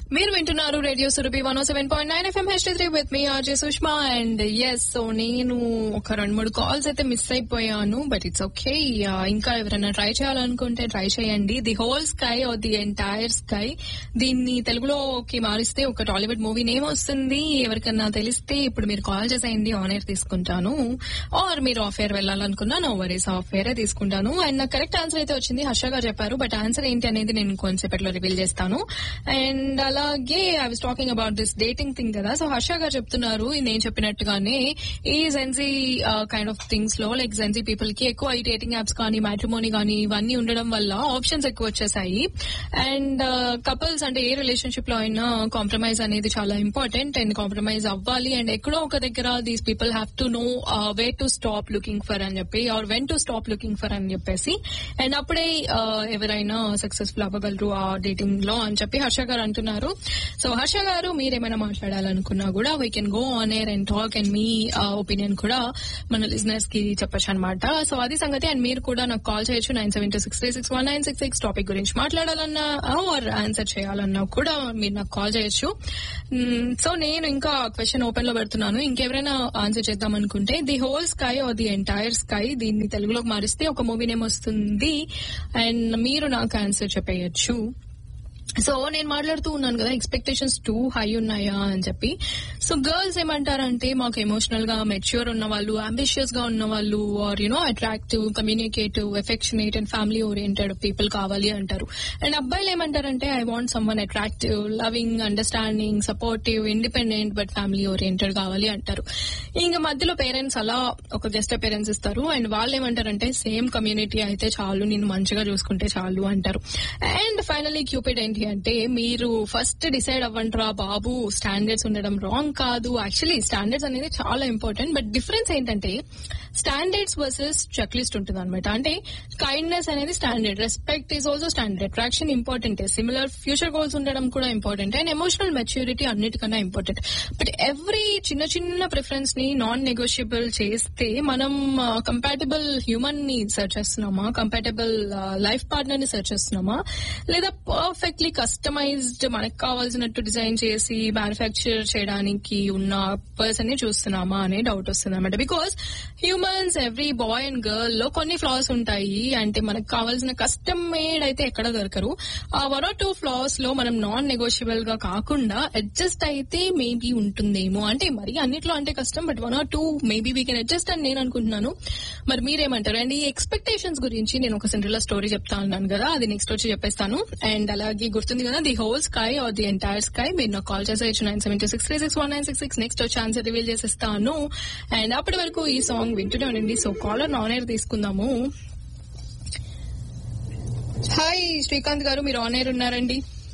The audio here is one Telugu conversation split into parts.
మీరు వింటున్నారు radio Surabhi one seven point nine F M H three with me R J Sushma and yes so నేను ఒక రెండు మూడు కాల్స్ అయితే మిస్ అయిపోయాను బట్ ఇట్స్ ఓకే ఇంకా ఎవరైనా ట్రై చేయాలనుకుంటే ట్రై చేయండి the whole sky or the entire sky దీన్ని తెలుగులోకి మారిస్తే ఒక టాలీవుడ్ మూవీ నేమ్ వస్తుంది ఎవరికన్నా తెలిస్తే ఇప్పుడు మీరు కాల్ చేసేయండి ఆన్ ఎయిర్ తీసుకుంటాను ఆర్ మీరు ఆఫ్ ఎయిర్ వెళ్ళాలనుకున్నా నో వరీస్ ఆఫ్ ఎయిర్ తీసుకుంటాను అండ్ నాకు కరెక్ట్ ఆన్సర్ అయితే వచ్చింది హర్ష గారు చెప్పారు బట్ ఆన్సర్ ఏంటి అనేది నేను కొంతసేపట్లో రివీల్ చేస్తాను అండ్ అలాగే I was talking about this dating thing కదా సో హర్ష గారు చెప్తున్నారు నేను చెప్పినట్టుగానే ఈ జెన్సీ కైండ్ ఆఫ్ థింగ్స్ లో లైక్ జెన్సీ పీపుల్ కి ఎక్కువ ఈ డేటింగ్ యాప్స్ కానీ మ్యాట్రిమోనీ కానీ ఇవన్నీ ఉండడం వల్ల ఆప్షన్స్ ఎక్కువ వచ్చేసాయి అండ్ కపుల్స్ అంటే ఏ రిలేషన్షిప్ లో అయినా కాంప్రమైజ్ అనేది చాలా ఇంపార్టెంట్ అండ్ కాంప్రమైజ్ అవ్వాలి అండ్ ఎక్కడో ఒక దగ్గర these people have to know way to stop looking for అని చెప్పి or when to stop looking for అని చెప్పేసి అండ్ అప్పుడే uh, ఎవరైనా సక్సెస్ఫుల్ అవ్వగలరు ఆ డేటింగ్ లో అని చెప్పి హర్ష గారు అంటున్నారు సో హర్ష గారు మీరేమైనా మాట్లాడాలనుకున్నా కూడా we can go on air and talk and మీ ఒపీనియన్ కూడా మన లిజినెస్ కి చెప్పచ్చు అనమాట సో అది సంగతి అండ్ మీరు కూడా నాకు కాల్ చేయొచ్చు nine seven two six three six one nine six six topic గురించి మాట్లాడాలన్నా ఆర్ ఆన్సర్ చేయాలన్నా కూడా మీరు నాకు కాల్ చేయొచ్చు సో నేను ఇంకా క్వశ్చన్ ఓపెన్ లో పెడుతున్నాను ఇంకెవరైనా ఆన్సర్ చేద్దాం అనుకుంటే the whole sky or the entire sky దీన్ని తెలుగులోకి మారిస్తే ఒక మూవీ నేమ్ వస్తుంది అండ్ మీరు నాకు ఆన్సర్ చెప్పేయచ్చు సో నేను మాట్లాడుతూ ఉన్నాను కదా ఎక్స్పెక్టేషన్స్ టూ హై ఉన్నాయా అని చెప్పి సో గర్ల్స్ ఏమంటారంటే మాకు ఎమోషనల్ గా మెచ్యూర్ ఉన్న వాళ్ళు అంబిషియస్ గా ఉన్న వాళ్ళు or you know attractive communicative affectionate and family oriented people కావాలి అంటారు అండ్ అబ్బాయిలు ఏమంటారంటే I want someone attractive loving understanding supportive independent but family oriented కావాలి అంటారు ఇంకా మధ్యలో పేరెంట్స్ అలా ఒక గెస్ట్ పేరెంట్స్ ఇస్తారు అండ్ వాళ్ళు ఏమంటారంటే సేమ్ కమ్యూనిటీ అయితే చాలు నేను మంచిగా చూసుకుంటే చాలు అంటారు అండ్ ఫైనలీ క్యూపిడ్ ఏంటి అంటే మీరు ఫస్ట్ డిసైడ్ అవ్వండిరా బాబు స్టాండర్డ్స్ ఉండడం రాంగ్ కాదు యాక్చువల్లీ స్టాండర్డ్స్ అనేది చాలా ఇంపార్టెంట్ బట్ డిఫరెన్స్ ఏంటంటే స్టాండర్డ్స్ వర్సెస్ చెక్ లిస్ట్ ఉంటుంది అనమాట అంటే కైండ్నెస్ అనేది standard respect is also standard attraction important similar future goals ఉండడం కూడా ఇంపార్టెంట్ అండ్ ఎమోషనల్ మెచ్యూరిటీ అన్నిటికన్నా ఇంపార్టెంట్ బట్ ఎవ్రీ చిన్న చిన్న ప్రిఫరెన్స్ ని నాన్ నెగోషియబుల్ చేస్తే మనం కంపాటబుల్ హ్యూమన్ ని సెర్చ్ చేస్తున్నామా కంపాటబుల్ లైఫ్ పార్ట్నర్ ని సెర్చ్ చేస్తున్నామా లేదా పర్ఫెక్ట్లీ కస్టమైజ్డ్ మనకు కావాల్సినట్టు డిజైన్ చేసి మ్యానుఫ్యాక్చర్ చేయడానికి ఉన్న పర్సన్ ని చూస్తున్నామా అనే డౌట్ వస్తుంది అనమాట because humans every boy and girl లో కొన్ని ఫ్లాస్ ఉంటాయి అంటే మనకు కావాల్సిన కస్టమ్ మేడ్ అయితే ఎక్కడ దొరకరు ఆ వన్ ఆర్ టూ ఫ్లాస్ లో మనం నాన్ నెగోషియబుల్ గా కాకుండా అడ్జస్ట్ అయితే మేబీ ఉంటుందేమో అంటే మరి అన్నిట్లో అంటే కష్టం but one or two maybe we can adjust అని నేను అనుకుంటున్నాను మరి మీరేమంటారు అండ్ ఈ ఎక్స్పెక్టేషన్స్ గురించి నేను ఒక సెంట్రల్ స్టోరీ చెప్తా ఉన్నాను కదా అది నెక్స్ట్ వచ్చి చెప్పేస్తాను అండ్ అలాగే గుర్తుంది కదా the whole sky or the entire sky మీరు నాకు కాల్ చేసేయచ్చు nine seven two six three six one nine six six next వచ్చి ఆన్సర్ రివీల్ చేసేస్తాను అండ్ అప్పటి వరకు ఈ సాంగ్ వింటూనే ఉండండి సో కాలర్ నాన్ ఎయిర్ తీసుకుందాము హాయ్ శ్రీకాంత్ గారు మీరు ఆన్ ఎయిర్ ఉన్నారండి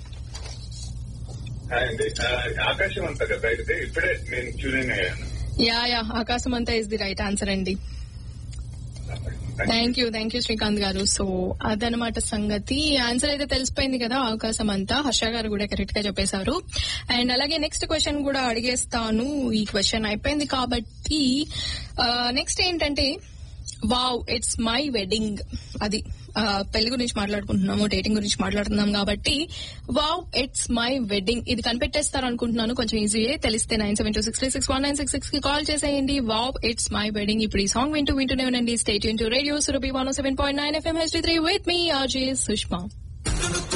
హాయ్ అండి ఆ, ఆకాశం అంతా కదా అయితే ఇప్పుడే నేను ట్యూన్ అయ్యాను యా యా ఆకాశం అంతా ఇస్ ది రైట్ ఆన్సర్ అండి thank you thank you Srikanth garu so అదనమాట సంగతి ఆన్సర్ అయితే తెలిసిపోయింది కదా అవకాశం అంతా హర్ష గారు కూడా కరెక్ట్ గా చెప్పేశారు అండ్ అలాగే నెక్స్ట్ క్వశ్చన్ కూడా అడిగేస్తాను ఈ క్వశ్చన్ అయిపోయింది కాబట్టి నెక్స్ట్ ఏంటంటే వావ్ ఇట్స్ మై వెడ్డింగ్ అది ఆ, పెళ్లి గురించి మాట్లాడుకుంటున్నాము డేటింగ్ గురించి మాట్లాడుతున్నాం కాబట్టి వావ్ ఇట్స్ మై వెడ్డింగ్ ఇది కనిపెట్టేస్తారు అనుకుంటున్నాను కొంచెం ఈజీయే తెలిస్తే nine seven two six three six one nine six six కి కాల్ చేసేయండి వావ్ ఇట్స్ మై వెడ్డింగ్ ఇప్పుడు ఈ సాంగ్ వింటూ వింటూనే ఉండండి స్టేట్ యూన్ to radio Surabhi one seven point nine F M H three with me R J Sushma